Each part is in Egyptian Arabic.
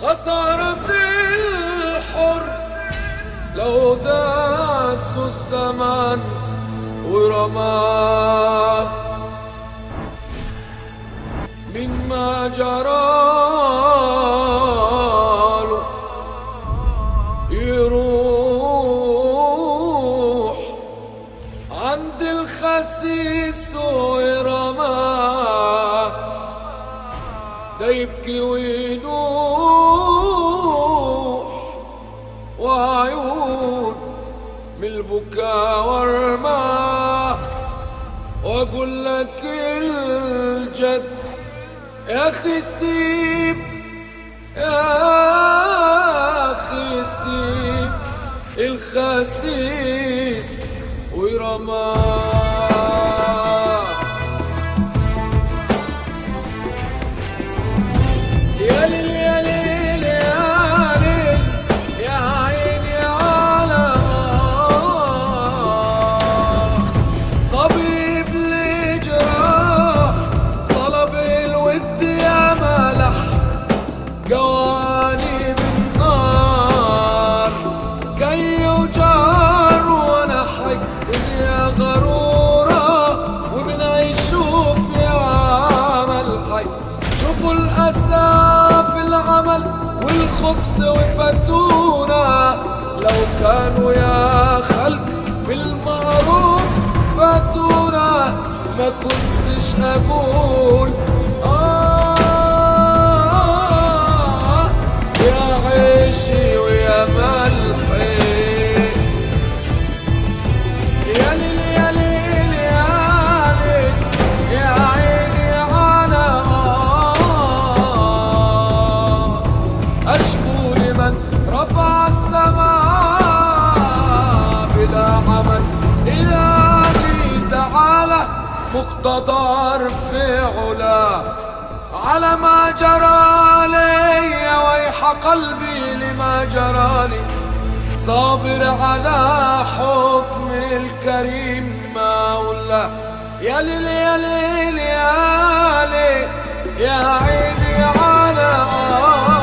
خسارة الحر لو داس الزمان ورماه من ما جراله يروح عند الخسيس ويرماه ده يبكي وينوح وعيون من البكاء ورماه واقول لك الجد يا اخي سيب يا اخي سيب الخسيس ورماه يا ليل يا ليل يا ليل يا عيني على طبيب الجراح طلب الود يا ملح جواني بالنار جاي وجار وانا حي يا غرورة ومن يشوف يا عمل حي شوفوا الأسى في العمل والخبز وفتونا لو كانوا يا خلق في المعروف فاتونا ما كنتش أقول آه يا عيشي ويا ملحي يا ليل يا ليل يا ليل يا عيني على آه أشكو لمن رفع السماء بلا عمل إلهي تعالى مقتدر في علاه على ما جرى لي ويح قلبي لما جرى لي صابر على حكم الكريم مولى يا ليل يا ليل يا ليل يا عيني على آه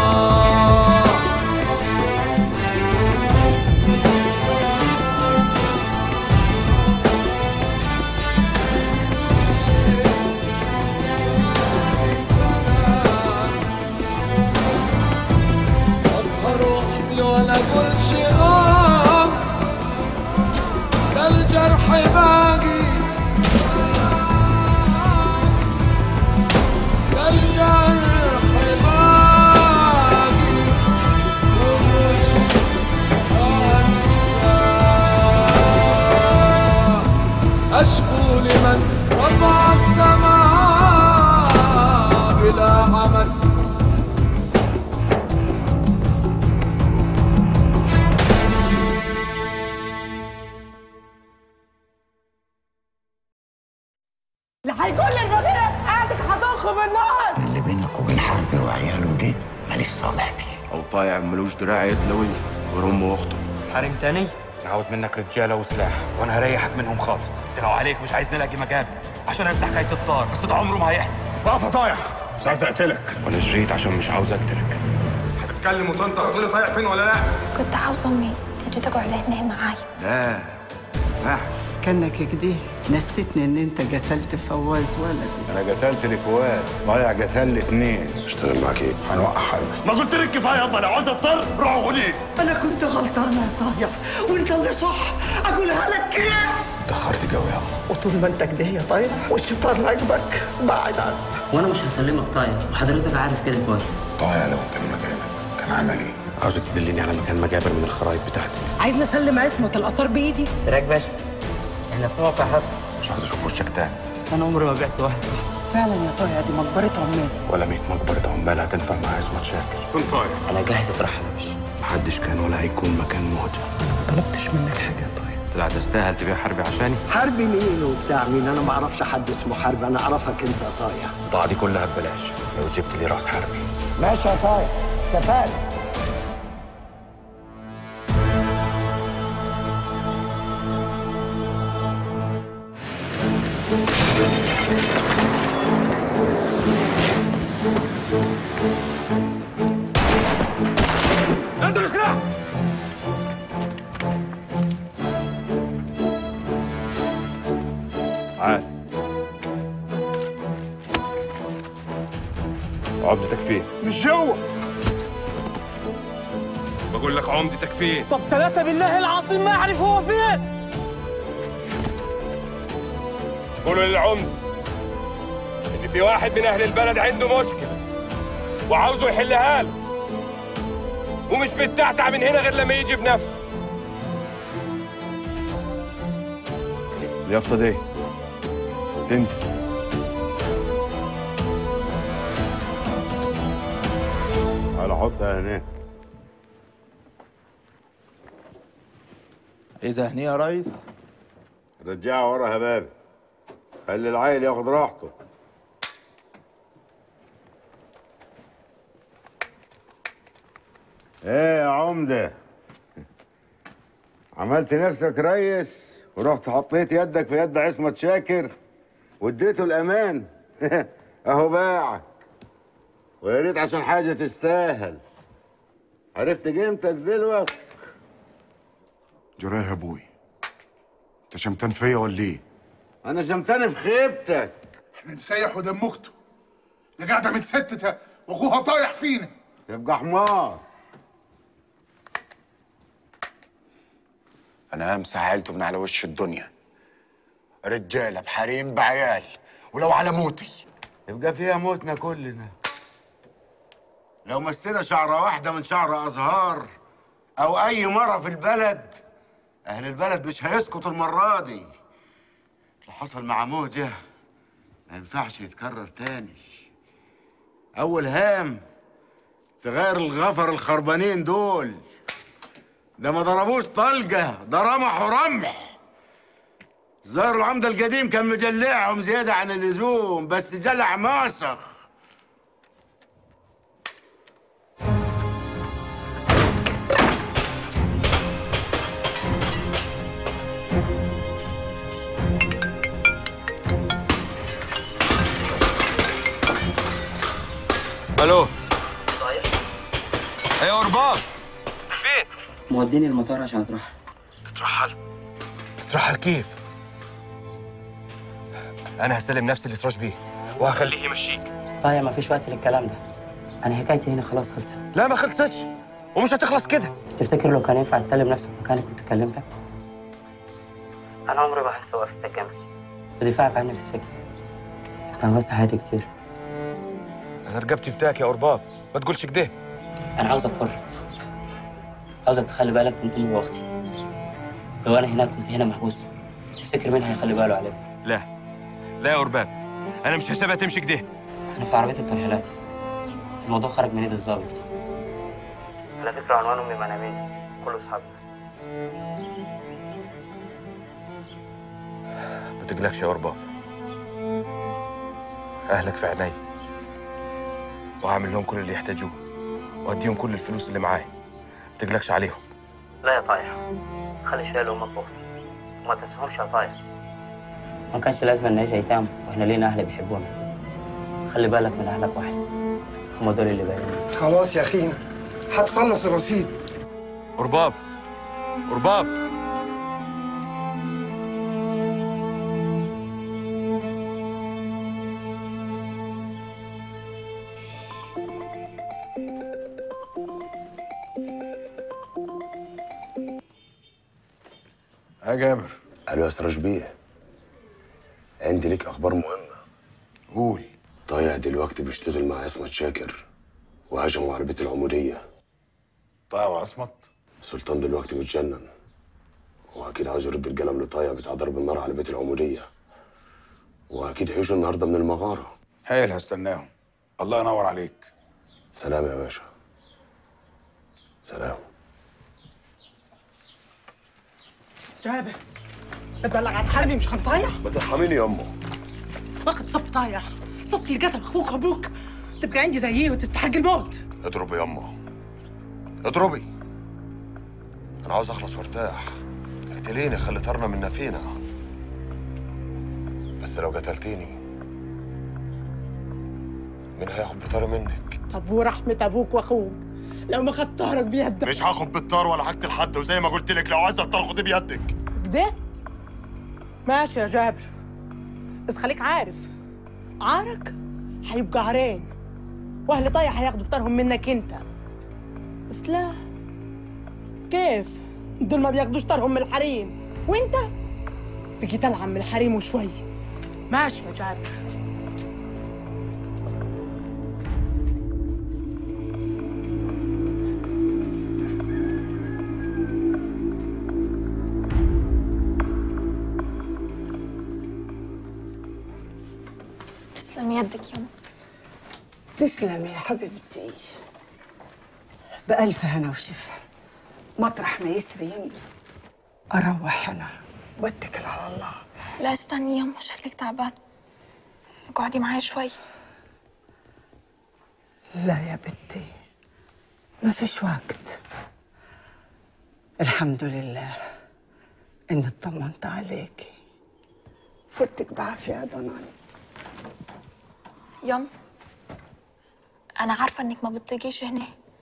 اسهر وحدي ولا اقول شيء آه ده الجرح باقي ده الجرح باقي ومش هنساه أشكو لمن رفع السماء بلا عمل اللي هيكون البقية في حياتك هتنخم النار اللي بينك وبين حربي وعياله دي ماليش صالح بيه او طايع ملوش دراع يدلوي غير امه واخته حريم تاني انا عاوز منك رجاله وسلاح وانا هريحك منهم خالص انت لو عليك مش عايز نلاقي مجابي عشان انسى حكايه الطار بس ده عمره ما هيحصل وقف يا طايح مش عايز اقتلك وانا جريت عشان مش عاوز اقتلك هتتكلم وتنطق وتقول لي طايح فين ولا لا كنت عاوزة أمي تيجي تقعد هنا معايا لا ينفعش كانك كده نسيتني ان انت قتلت فواز ولدي انا قتلت الاخوات ضايع قتل لي اتنين اشتغل معاك ايه هنوقع حرب ما قلت لك كفايه يابا لو عاوز اضطر روحوا خديه انا كنت غلطانة يا طايع وانت اللي صح اقولها لك كيف اتاخرت قوي يابا وطول ما انت كده يا طايع والشيطان راكبك بعد عنك وانا مش هسلمك طاير وحضرتك عارف كده كويس طايح لو كان مكانك كان عمل ايه عاوزك تدلني على مكان مجابر من الخرايط بتاعتك عايزني اسلم عصمة الاثار بايدي سراج باشا احنا في موقع حفل مش عاوز اشوف وشك تاني بس انا عمري ما بعت واحد صح فعلا يا طايع دي مقبرة عمال ولا ميت مقبره عمال هتنفع مع عصمت شاكر فين طايح انا جاهز اترحل يا باشا محدش كان ولا هيكون مكان مهجة ما طلبتش منك حاجة يا طايع طلع تستاهل تبيع حربي عشاني حربي مين وبتاع مين انا ما اعرفش حد اسمه حرب انا اعرفك انت يا طايع البضاعة دي كلها ببلاش لو جبت لي راس حربي ماشي يا طايع اتفقنا عمدتك فين؟ مش جوه بقول لك عمدتك فين طب ثلاثة بالله العظيم ما أعرف هو فين قولوا للعمد ان في واحد من اهل البلد عنده مشكله وعاوزه يحلها له ومش متعتع من هنا غير لما يجي بنفسه اليافطة دي تنزل على حطها هناك اذا هني يا ريس رجعها ورا هبابي خلي العيل ياخد راحته ايه يا عمدة عملت نفسك ريس ورحت حطيت يدك في يد عصمت شاكر واديته الامان اهو باعك ويا ريت عشان حاجة تستاهل عرفت قيمتك دلوقتي جرايه يا ابوي انت شمتان فيا ولا ايه؟ انا شمتاني في خيبتك احنا نسيح ودم اخته اللي قاعده متستته واخوها طايح فينا يبقى حمار انا همسح عيلته من على وش الدنيا رجاله بحريم بعيال ولو على موتي يبقى فيها موتنا كلنا لو مسنا شعرة واحدة من شعر أزهار أو أي مرة في البلد أهل البلد مش هيسكتوا المرة دي اللي حصل مع موجة ما ينفعش يتكرر تاني أول هام تغير الغفر الخربانين دول ده ما ضربوش طلقة ده رمحوا رمح زار العمدة القديم كان مجلعهم زيادة عن اللزوم بس جلع ماسخ الو ايوه رباط موديني المطار عشان اترحل تترحل كيف انا هسلم نفسي لسراج بيه وهخليه يمشيك طايع ما فيش وقت للكلام ده انا حكايتي هنا خلاص خلصت لا ما خلصتش ومش هتخلص كده تفتكر لو كان ينفع تسلم نفسك مكاني كنت كلمتك انا عمري ما هحس وقفتك جامد ودفاعك عني في السجن انت انقذت حياتي كتير انا رقبتي فتاك يا قرباب ما تقولش كده انا عاوزك حر عاوزك تخلي بالك من امي واختي لو انا هناك كنت هنا محبوس تفتكر مين هيخلي باله عليك لا لا يا قرباب انا مش هسيبها تمشي كده انا في عربيه الترحيلات الموضوع خرج من ايد الظابط على فكره عنوان امي منامين كل اصحابنا ما تقلقش يا قرباب اهلك في عيني وهعمل لهم كل اللي يحتاجوه واديهم كل الفلوس اللي معايا ما تقلقش عليهم لا يا طايح خلي شايل امك واختي وما تنساهمش يا طايح ما كانش لازم نعيش ايتام واحنا لينا اهل بيحبونا خلي بالك من اهلك واحد هم دول اللي باقيين خلاص يا أخينا هتخلص الرصيد قرباب قرباب يا جابر الو يا سراج بيه عندي ليك اخبار مهمه قول طايع دلوقتي بيشتغل مع عصمت شاكر وهجموا على بيت العموديه طايع وعصمت السلطان دلوقتي متجنن واكيد عاوز يرد القلم لطايع بتاع ضرب النار على بيت العموديه واكيد هيجوا النهارده من المغاره هايل هستناهم الله ينور عليك سلام يا باشا سلام جابر اتبلغ عن حربي مش هنطايح ما ترحميني يا امه واخد صف طايح صف اللي قتل اخوك وابوك تبقى عندي زيه وتستحق الموت اضربي يا امه اضربي انا عاوز اخلص وارتاح اقتليني خلي طرنا من فينا بس لو قتلتيني مين هياخد بطاري منك طب ورحمة ابوك واخوك لو ما خدت طهرك بيدك مش هاخد بالطار ولا هقتل حد وزي ما قلت لك لو عايز الطار خدي بيدك كده ماشي يا جابر بس خليك عارف عارك هيبقى عرين واهل طايع هياخدوا بطارهم منك انت بس لا كيف دول ما بياخدوش طارهم من الحريم وانت بقيت تلعب من الحريم وشوي ماشي يا جابر تسلم يدك يما تسلمي يا حبيبتي بألف هنا وشفا مطرح ما يسري يمضي أروح أنا واتكل على الله لا استني يما شكلك تعبان اقعدي معايا شوي لا يا بنتي ما فيش وقت الحمد لله إني اطمنت عليكي فتك بعافية يا ضناي يم انا عارفه انك ما بتجيش هنا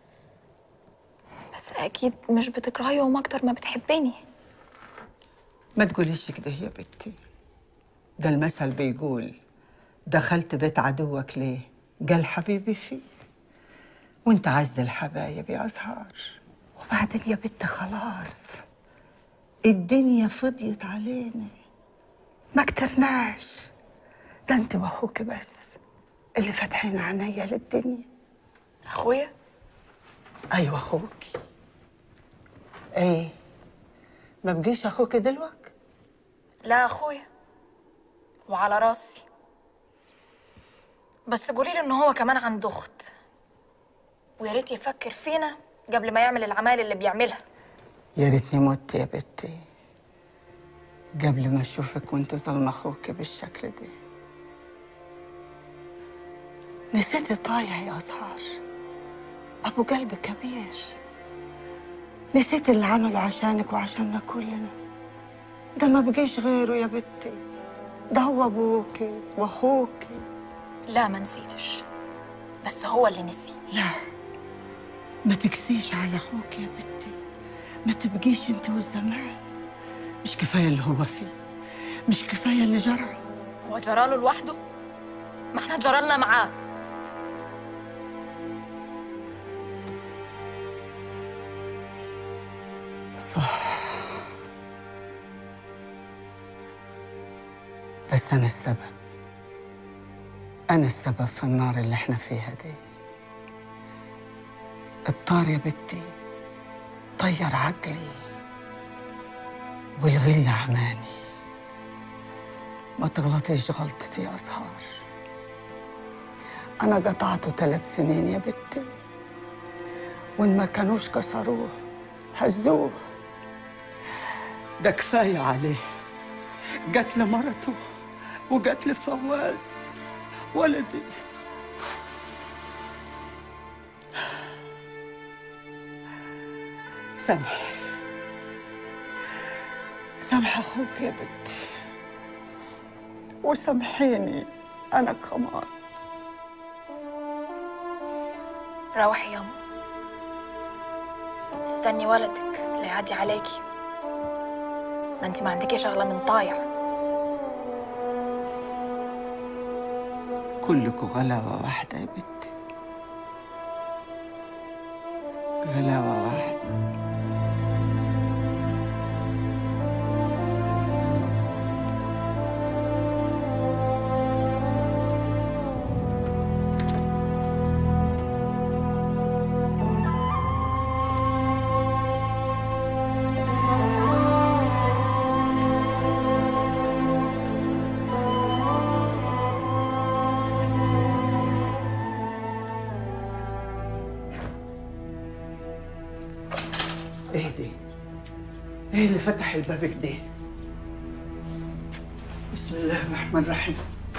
بس اكيد مش بتكرهي يوم اكتر ما بتحبيني ما تقوليش كده يا بنتي ده المثل بيقول دخلت بيت عدوك ليه قال حبيبي فيه وانت عز الحبايب يا أزهار وبعدين يا بنت خلاص الدنيا فضيت علينا ما كترناش ده انت واخوك بس اللي فاتحين عينيا للدنيا اخويا ايوه اخوك ايه ما بقيش اخوك دلوقتي لا اخويا وعلى راسي بس قولي له ان هو كمان عنده اخت ويا ريت يفكر فينا قبل ما يعمل العمايل اللي بيعملها يا ريتني مت يا بنتي قبل ما اشوفك وانت ظلمه اخوك بالشكل ده نسيتي طايع يا أزهار أبو قلب كبير نسيت اللي عمله عشانك وعشاننا كلنا ده ما بقيش غيره يا بنتي ده هو أبوكي وأخوكي لا ما نسيتش بس هو اللي نسي لا ما تكسيش على أخوك يا بنتي ما تبقيش انت والزمان مش كفاية اللي هو فيه مش كفاية اللي جرى هو جراله لوحده ما احنا جرالنا معاه صح بس أنا السبب أنا السبب في النار اللي احنا فيها دي الطار يا بنتي طير عقلي والغل عماني ما تغلطيش غلطتي يا أزهار أنا قطعته ثلاث سنين يا بنتي وإن ما كانوش كسروه هزوه ده كفاية عليه قتل مرته وقتل فواز ولدي سامحي سامح أخوك يا بنتي وسامحيني أنا كمان روحي ياما استني ولدك لا يعدي عليكي ما انت ما عندكيش شغله من طايع كلكم غلاوة واحدة يا بنتي غلاوة واحدة ايه دي؟ ايه اللي فتح الباب كده؟ بسم الله الرحمن الرحيم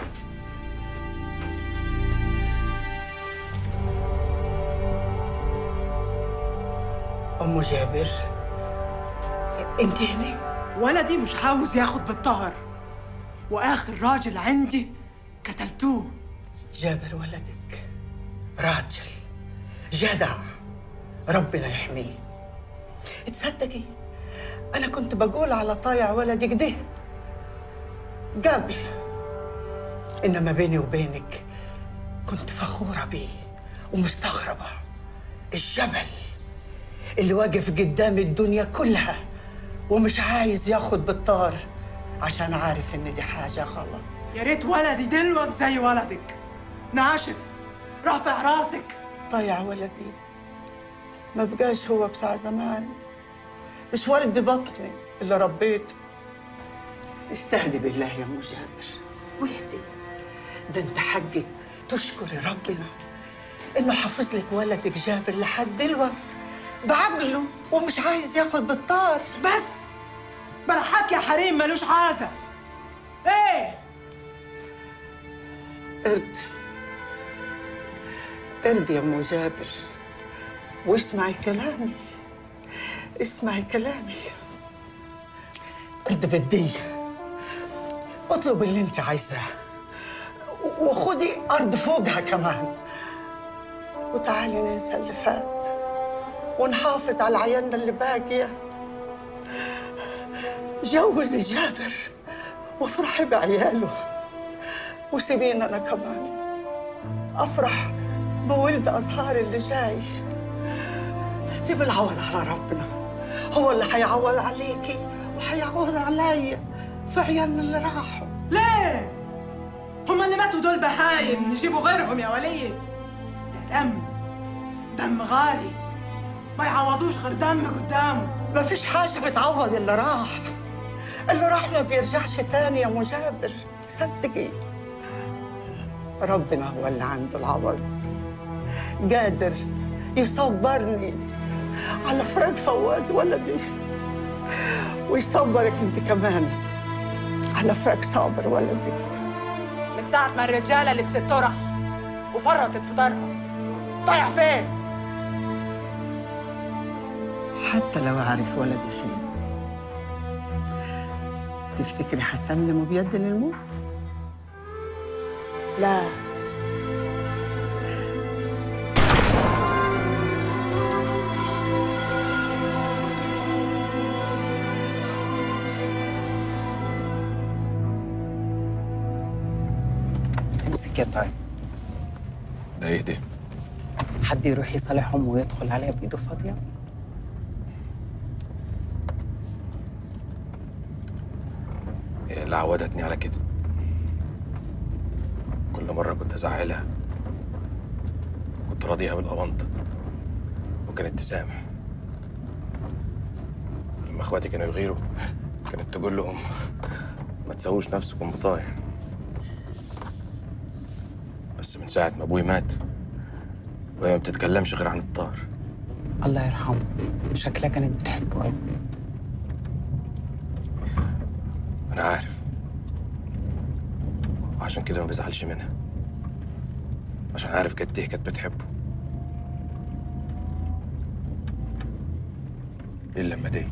أم جابر أنت هنا؟ ولدي مش عاوز ياخد بالطهر واخر راجل عندي قتلتوه جابر ولدك راجل جدع ربنا يحميه تصدقي أنا كنت بقول على طايع ولدك ده قبل إنما بيني وبينك كنت فخورة بيه ومستغربة الجبل اللي واقف قدام الدنيا كلها ومش عايز ياخد بالطار عشان عارف ان دي حاجة غلط يا ريت ولدي دلوقت زي ولدك ناشف رافع راسك ضيع ولدي ما بقاش هو بتاع زمان مش ولد بطني اللي ربيته استهدي بالله يا ام جابر واهدي ده انت حقك تشكري ربنا انه حافظ لك ولدك جابر لحد دلوقت بعقله ومش عايز ياخد بالطار بس بلا حكي حريم ملوش عازة ايه ارضي ارضي يا ام جابر واسمعي كلامي اسمعي كلامي ارضي بالدية اطلب اللي انت عايزاه وخدي ارض فوقها كمان وتعالي ننسى اللي فات ونحافظ على عيالنا اللي باقيه جوزي جابر وافرحي بعياله وسيبيني انا كمان افرح بولد ازهار اللي جاي سيب العوض على ربنا هو اللي حيعوض عليكي وحيعوض عليا في عيالنا اللي راحوا ليه هم اللي ماتوا دول بهايم نجيبوا غيرهم يا ولي يا دم دم غالي ما يعوضوش غير دم قدامه ما فيش حاجة بتعوض اللي راح اللي راح ما بيرجعش تاني يا مجابر صدقي ربنا هو اللي عنده العوض قادر يصبرني على فراق فواز ولدي ويصبرك انت كمان على فراق صابر ولدك من ساعة ما الرجالة لبست طرح وفرطت في طرها ضايع فين؟ حتى لو عارف ولدي فين تفتكري حسلمه بيد الموت؟ لا امسك يا طارق ده ايه ده؟ حد يروح يصالحهم ويدخل عليها بايده فاضيه هي اللي عودتني على كده كل مرة كنت أزعلها كنت راضيها بالأونطة وكانت تسامح لما إخواتي كانوا يغيروا كانت تقول لهم ما تسووش نفسكم بطايح بس من ساعة ما أبوي مات وهي ما بتتكلمش غير عن الطار الله يرحمه شكلها كانت بتحبه قوي أنا عارف وعشان كده ما بزعلش منها عشان عارف قد إيه كانت بتحبه إلا لما دي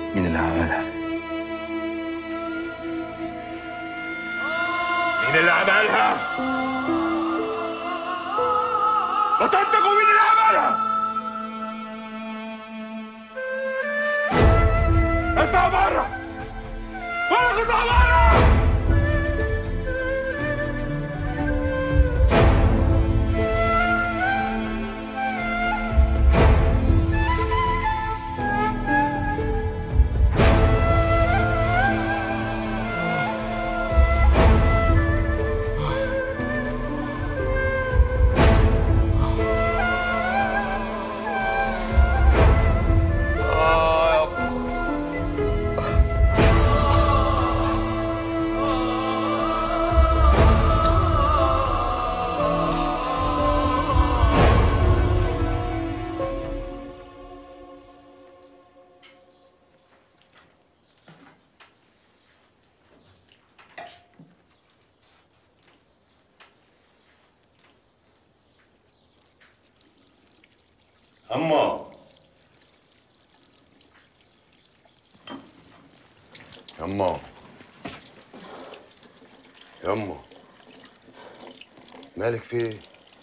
مين اللي عملها؟ مين اللي عملها؟ ما تنطقوا مين اللي عملها؟ اطلع بره! ولا اطلع بره! أما يما يما مالك في ايه؟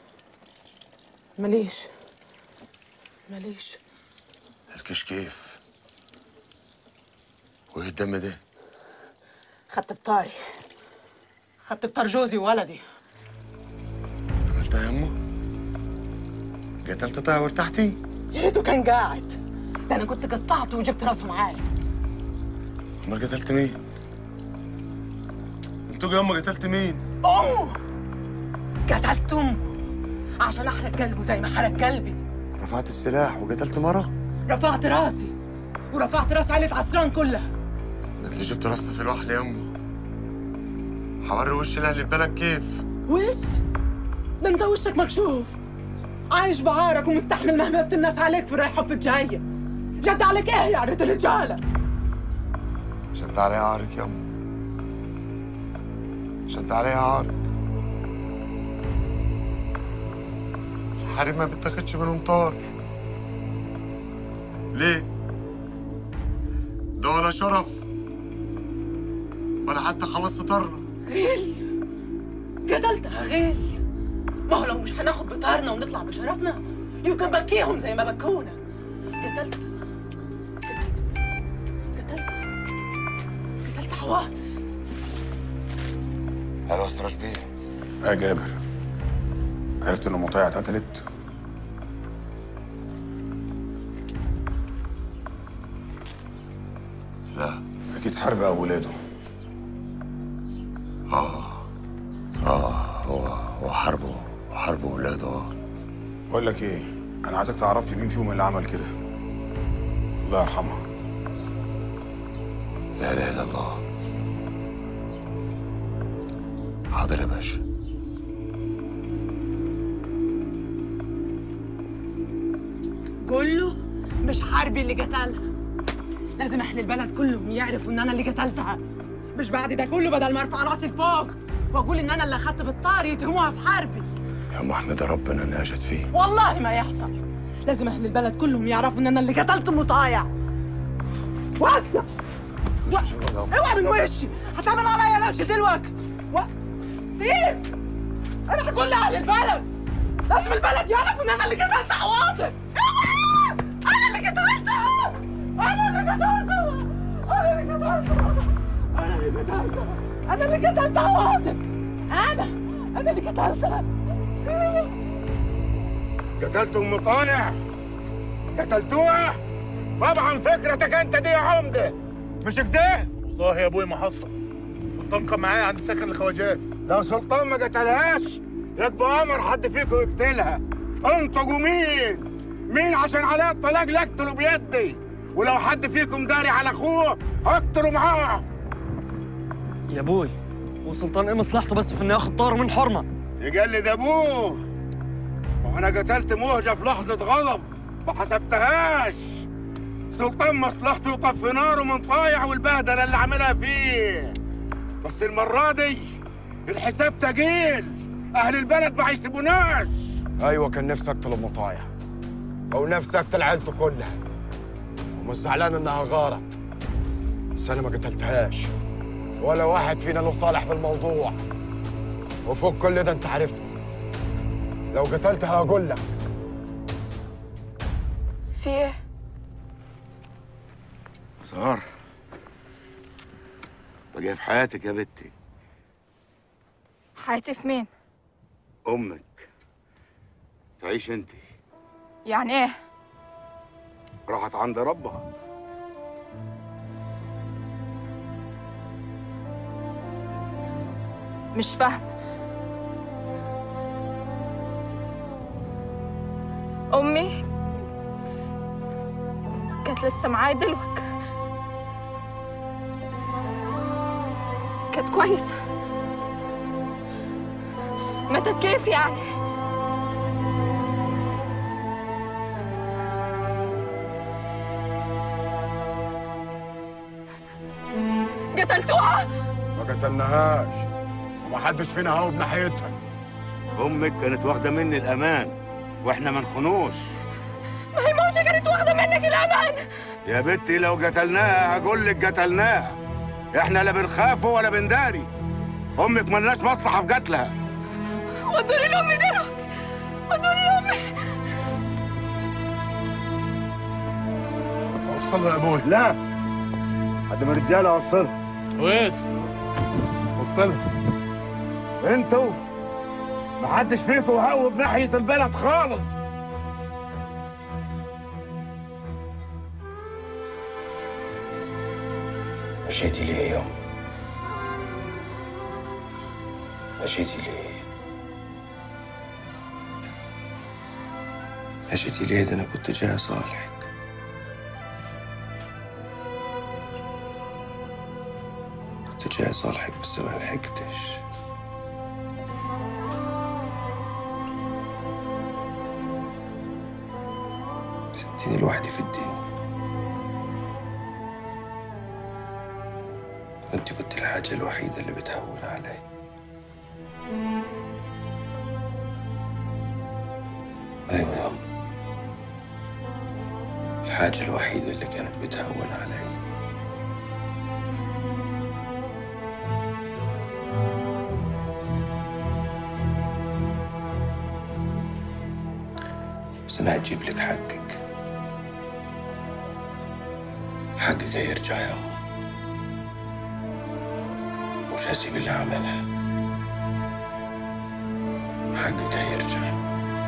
ماليش ماليش مالكش كيف؟ وايه الدم ده؟ خدت بطاري خدت بطار جوزي وولدي عملتها يا يما؟ قتلت طايع وارتحتي؟ يا ريته كان قاعد ده انا كنت قطعته وجبت راسه معايا امال قتلت مين؟ انتوا يا يما قتلت مين؟ امه قتلت امه عشان احرق قلبه زي ما حرق قلبي رفعت السلاح وقتلت مرة؟ رفعت راسي ورفعت راس عيلة عسران كلها ده انت جبت راسنا في الوحل يا يما حوري وش لاهل البلد كيف؟ وش؟ ده انت وشك مكشوف عايش بعارك ومستحمل مهمسة الناس عليك في الرايحة وفي الجاية جد عليك ايه يا ريت الرجالة شد عليها عارك يا يما شد عليها عارك الحريم ما بتاخدش منهم طار ليه؟ ده ولا شرف ولا حتى خلاص سترنا غيل قتلتها غيل ما هو لو مش هناخد بطارنا ونطلع بشرفنا يمكن بكيهم زي ما بكونا قتلتها قتلتها قتلت عواطف هذا سراج بيه يا جابر عرفت ان مطيع اتقتلت لا اكيد حرب او ولاده اه اه هو هو حربه حربه ولاده اه بقول لك ايه انا عايزك تعرف لي مين فيهم اللي عمل كده الله يرحمها لا اله الا الله حاضر يا باشا قول له مش حربي اللي قتلها لازم اهل البلد كلهم يعرفوا ان انا اللي قتلتها مش بعد ده كله بدل ما ارفع راسي لفوق واقول ان انا اللي اخدت بالطار يتهموها في حربي يا ام احمد ربنا انها جت فيه والله ما يحصل لازم اهل البلد كلهم يعرفوا ان انا اللي قتلت مطايع وسع و... اوعى من وشي هتعمل عليا نكش دلوقتي و... سيب انا هقول لاهل البلد لازم البلد يعرفوا ان انا اللي قتلت عواطف اوعى! انا اللي قتلتها انا اللي قتلتها انا اللي قتلتها انا اللي قتلتها انا اللي قتلت عواطف انا انا اللي قتلتها قتلت ام طالع قتلتوها طبعا فكرتك انت دي يا عمده مش كده والله يا ابوي ما حصل سلطان كان معايا عند سكن الخواجات لو سلطان ما قتلهاش يبقى امر حد فيكم يقتلها انطقوا مين مين عشان عليه الطلاق لا اقتله بيدي ولو حد فيكم داري على اخوه اقتله معاه يا ابوي وسلطان ايه مصلحته بس في انه ياخد طاره من حرمه يقلد ابوه وانا قتلت مهجه في لحظه غضب ما حسبتهاش سلطان مصلحته يطفي ناره من طايع والبهدله اللي عملها فيه بس المره دي الحساب تقيل اهل البلد ما هيسيبوناش ايوه كان نفسي اقتل ام طايع او نفسي اقتل عيلته كلها ومش زعلان انها غارت بس انا ما قتلتهاش ولا واحد فينا له صالح في الموضوع وفوق كل ده انت عارفني لو قتلتها هقول لك في ايه؟ سهر بقى في حياتك يا بنتي حياتي في مين؟ امك تعيش انت يعني ايه؟ راحت عند ربها مش فاهم أمي كانت لسه معايا دلوقتي كانت كويسة ماتت كيف يعني؟ قتلتوها؟ ما قتلناهاش ومحدش فينا هاوب ناحيتها امك كانت واخده مني الامان واحنا ما نخونوش ما هي موجة كانت واخدة منك الأمان يا بنتي لو قتلناها هقول لك قتلناها احنا لا بنخافه ولا بنداري امك ملناش مصلحه في قتلها ودوني لأمي دلوقتي ودوني لأمي اوصلها يا ابوي لا حد من الرجاله اوصلها كويس وصلها انتوا محدش فيكم هوب ناحيه البلد خالص مشيتي ليه يوم مشيتي ليه مشيتي ليه ده انا كنت جاي اصالحك كنت جاي اصالحك بس ما لحقتش سبتيني لوحدي في الدنيا وانت كنت الحاجة الوحيدة اللي بتهون علي أيوة يا أم الحاجة الوحيدة اللي كانت بتهون علي بس أنا هجيب لك حقك حقك هيرجع يا أم مش هسيب اللي عملها حقك هيرجع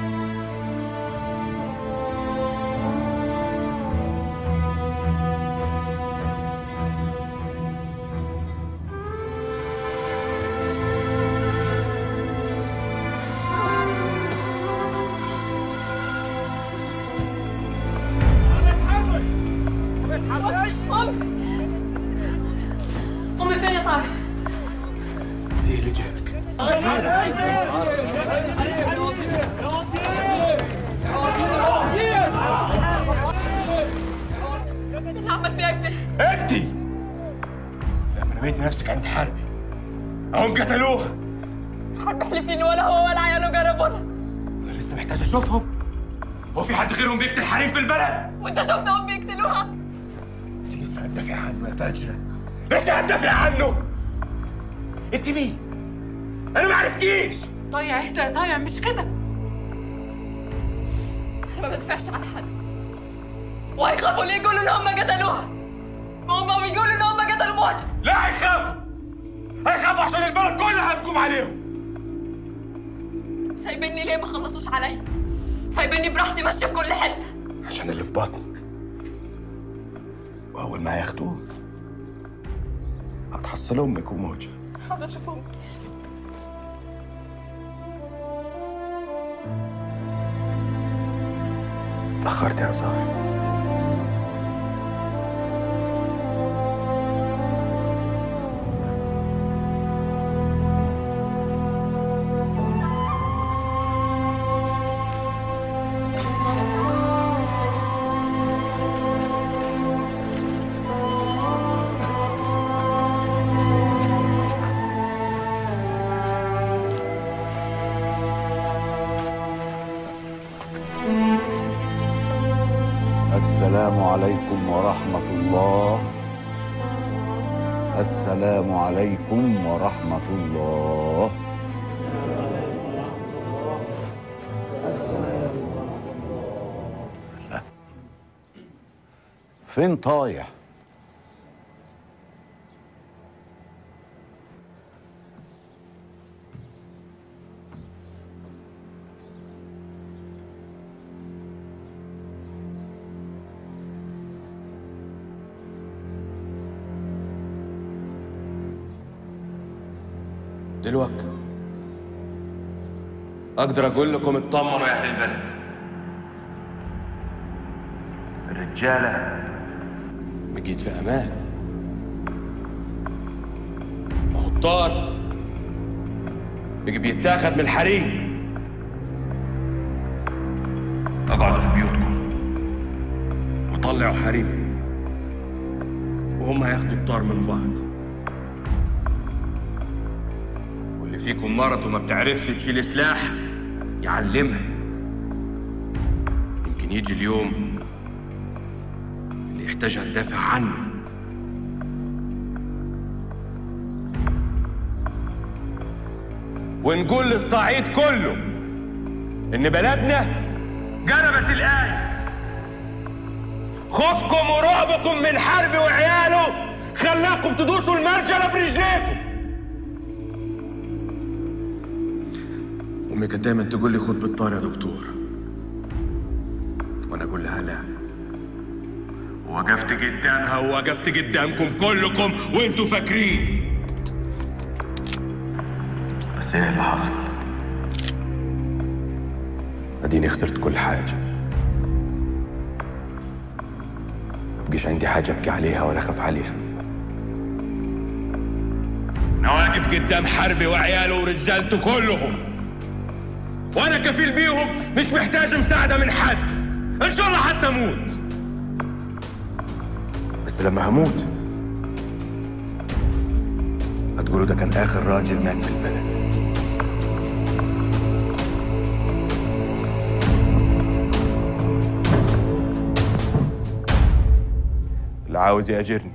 أمي أمي فين يا طارق؟ دي اللي جابك مين اللي عمل فيها كده؟ انت لما رميتي نفسك عند حربي هم قتلوها حرب حلفين ولا هو ولا عياله قربونا انا لسه محتاج اشوفهم هو في حد غيرهم بيقتل حريم في البلد وانت شفت امي يقتلوها؟ انت لسه هتدافع عنه يا فاجره لسه هتدافع عنه انت مين انا ما عرفتيش طيع اهدى يا طيع مش كده انا ما بدفعش على حد وهيخافوا ليه يقولوا ان هم قتلوها ما هم بيقولوا ان هم قتلوا موت لا هيخافوا هيخافوا عشان البلد كلها هتقوم عليهم سايبيني ليه ما خلصوش عليا سايبيني براحتي ماشيه في كل حته عشان اللي في بطنك واول ما ياخدوه هتحصل امك وموجه عاوزه اشوف امي تاخرت يا زهر السلام عليكم ورحمة الله السلام عليكم ورحمة الله لا. فين طايع دلوقتي اقدر اقول لكم اطمنوا يا اهل البلد الرجاله بقيت في امان ما هو الطار بقي بيتاخد من الحريم اقعدوا في بيوتكم وطلعوا حريمكم وهم هياخدوا الطار من بعض واللي فيكم مرض وما بتعرفش تشيل سلاح يعلمها يمكن يجي اليوم اللي يحتاجها تدافع عنه ونقول للصعيد كله ان بلدنا جلبت الآية خوفكم ورعبكم من حرب وعياله خلاكم تدوسوا المرجلة برجليكم أمي كانت دايما تقول لي خد بالطار يا دكتور وأنا أقول لها لا ووقفت قدامها ووقفت قدامكم كلكم وانتوا فاكرين بس ايه اللي حصل؟ اديني خسرت كل حاجة مبقيش عندي حاجة ابكي عليها ولا اخاف عليها انا واقف قدام حربي وعياله ورجالته كلهم وانا كفيل بيهم مش محتاج مساعده من حد ان شاء الله حتى اموت بس لما هموت هتقولوا ده كان اخر راجل مات في البلد اللي عاوز يأجرني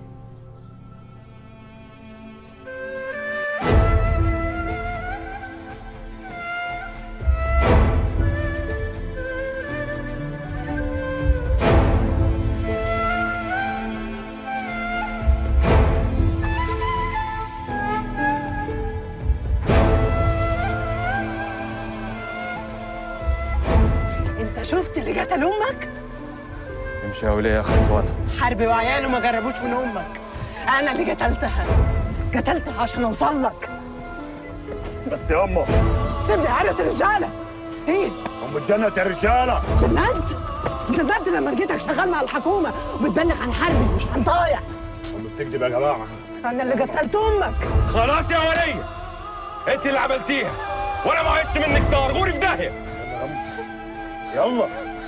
انت شفت اللي قتل امك امشي يا وليه يا خرفانه حربي وعياله ما جربوش من امك انا اللي قتلتها قتلتها عشان اوصل لك بس يا امه سيبني عرة الرجاله سيب ام اتجنت يا رجاله جننت جننت لما لقيتك شغال مع الحكومه وبتبلغ عن حربي مش عن طايع ام بتكذب يا جماعه انا اللي قتلت امك خلاص يا وليه انت اللي عملتيها وانا ما عايزش منك طار غوري في داهيه يلا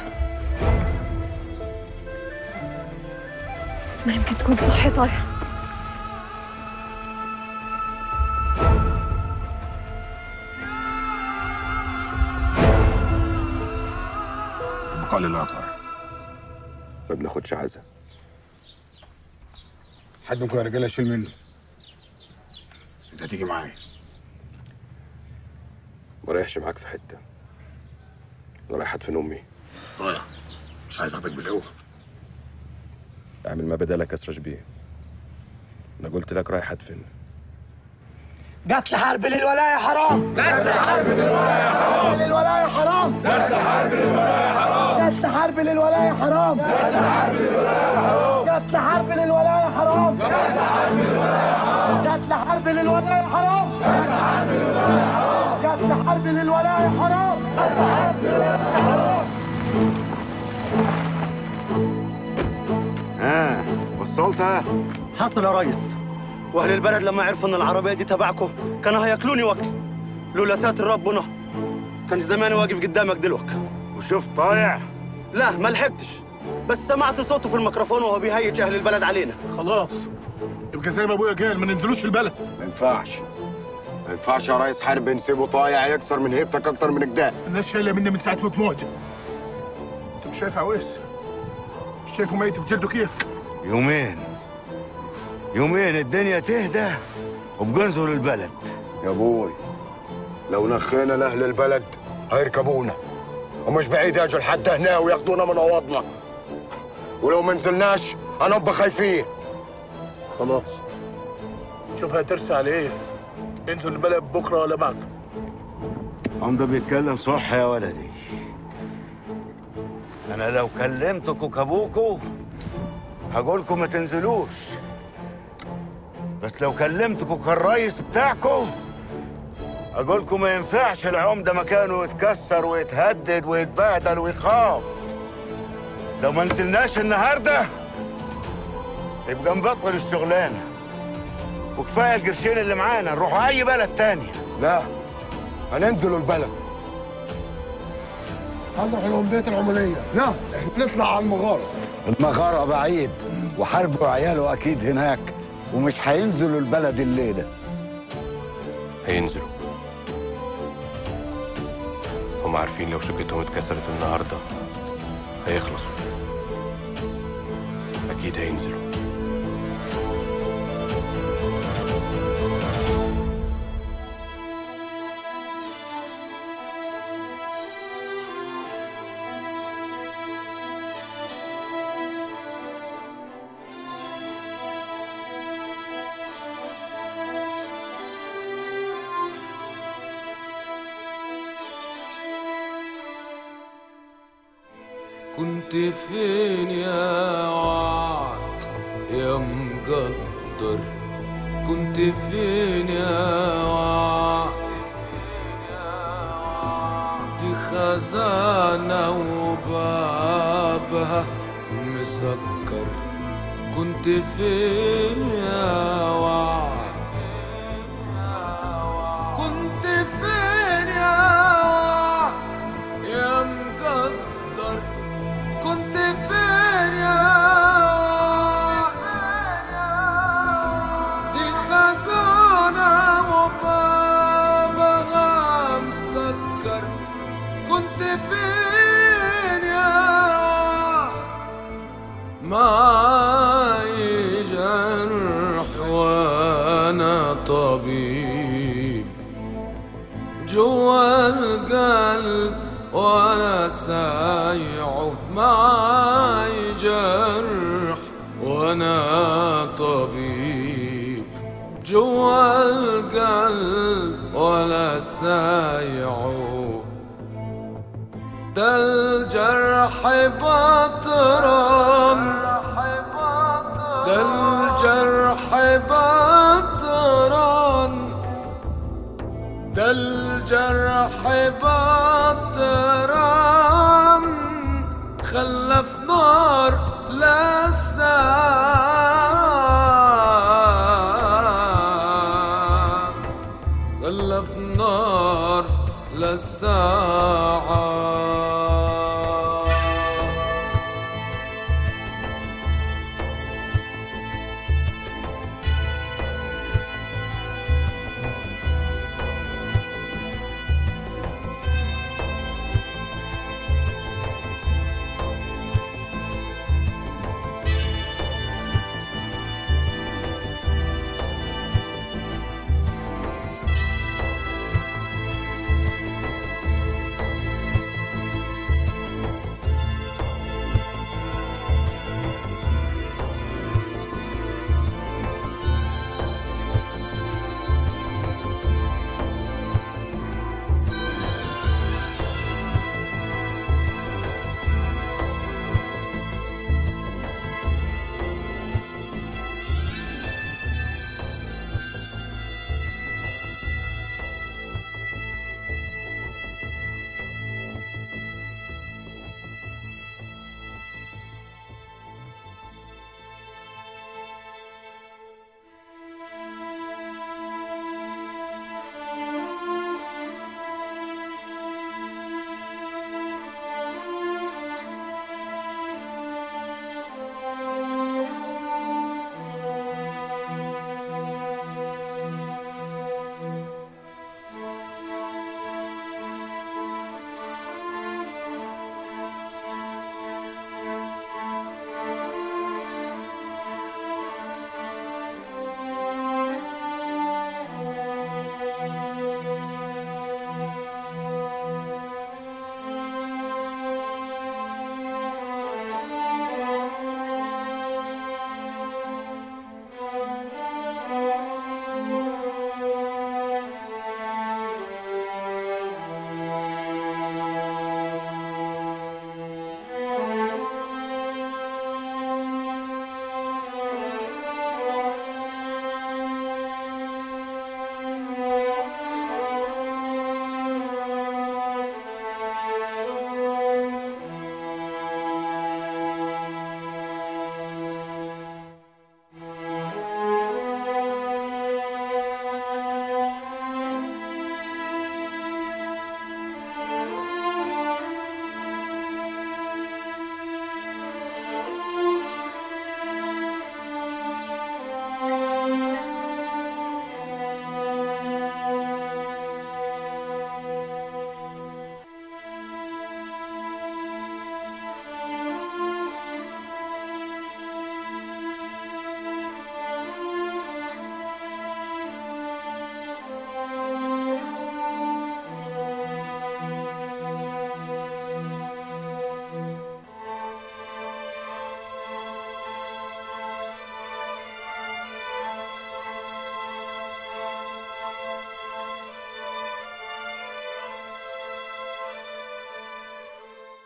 ما يمكن تكون صحي طايح بقال لا طايع ما بناخدش عزا حد منكم يا رجاله يشيل منه انت هتيجي معايا ما رايحش معاك في حته انا رايح ادفن امي طايع مش عايز اخدك بالقوه اعمل ما بدالك اسرج بيه انا قلت لك رايح ادفن قتل حرب للولاية حرام قتل حرب للولاية حرام للولاية حرام قتل حرب للولاية حرام قتل حرب للولاية حرام قتل حرب للولاية حرام قتل حرب للولاية حرام قتل حرب للولاية حرام قتل حرب للولاية حرام ها وصلتها حصل يا ريس واهل البلد لما عرفوا ان العربيه دي تبعكم كانوا هياكلوني واكل لولا ساتر ربنا كان زماني واقف قدامك دلوقتي وشفت طايع لا ما لحقتش بس سمعت صوته في الميكروفون وهو بيهيج اهل البلد علينا خلاص يبقى زي ما ابويا قال ما ننزلوش البلد ما ينفعش ما ينفعش يا ريس حرب نسيبه طايع يكسر من هيبتك اكتر من كده الناس شايله مني من ساعه ما تموت انت مش شايف عويس مش شايفه ميت في جلده كيف يومين يومين الدنيا تهدى وبننزل البلد يا ابوي لو نخينا لاهل البلد هيركبونا ومش بعيد يجوا لحد هنا وياخدونا من اوضنا ولو ما نزلناش هنبقى خايفين خلاص شوف هترسي على ايه انزل البلد بكره ولا بعده عمده بيتكلم صح يا ولدي انا لو كلمتكوا كابوكوا هقولكوا ما تنزلوش بس لو كلمتكوا كالرئيس بتاعكوا اقولكوا ما ينفعش العمده مكانه يتكسر ويتهدد ويتبهدل ويخاف لو ما نزلناش النهارده يبقى نبطل الشغلانه وكفايه القرشين اللي معانا نروحوا اي بلد تاني لا هننزلوا البلد هنروح لهم بيت العملية لا احنا نطلع على المغارة المغارة بعيد وحربوا عياله أكيد هناك ومش هينزلوا البلد الليلة هينزلوا هم عارفين لو شقتهم اتكسرت النهارده هيخلصوا اكيد هينزلوا كنت فين يا وعد يا مقدر كنت فين يا وعد دي خزانة وبابها مسكر كنت فين يا وعد كنت فين يا وعد يا مقدر كنت فين يا دي خزانة وبابها مسكر كنت فين يا معاي جرح وانا طبيب جوا القلب وانا سايعه معاي جرح وانا طبيب جوا القلب ولا سايعه ده الجرح بطران ده الجرح بطران ده الجرح بطران خلف نار لسان خلف نار لسان